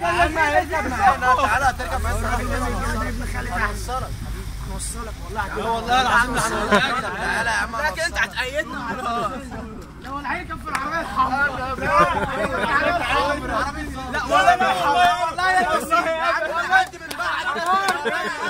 اتكلم معايا اركب معانا تعالى تركب معايا هنوصلك هنوصلك والله والله العظيم تعالى يا عم لكن انت هتأيدنا لو العيل كان في العربيه الحمراء لا ولا والله والله يا عم والله من بعد